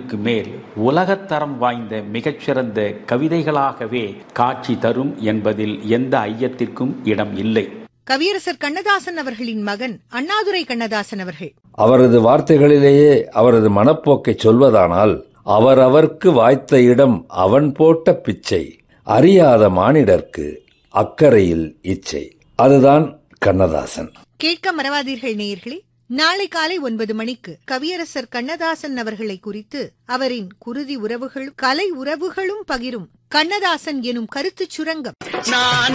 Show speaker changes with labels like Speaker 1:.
Speaker 1: கண்ணுக்கு மேல் உலகத்தரம் வாய்ந்த மிகச்சிறந்த கவிதைகளாகவே காட்சி தரும் என்பதில் எந்த ஐயத்திற்கும் இடம் இல்லை
Speaker 2: கவியரசர் கண்ணதாசன் அவர்களின் மகன் அண்ணாதுரை கண்ணதாசன் அவர்கள்
Speaker 3: அவரது வார்த்தைகளிலேயே அவரது மனப்போக்கை சொல்வதானால் அவரவர்க்கு வாய்த்த இடம் அவன் போட்ட பிச்சை அறியாத மானிடர்க்கு அக்கறையில் இச்சை அதுதான் கண்ணதாசன்
Speaker 2: கேட்க மறவாதீர்கள் நேயர்களே நாளை காலை ஒன்பது மணிக்கு கவியரசர் கண்ணதாசன் அவர்களை குறித்து அவரின் குருதி உறவுகளும் கலை உறவுகளும் பகிரும் கண்ணதாசன் எனும் கருத்துச் சுரங்கம்
Speaker 4: நான்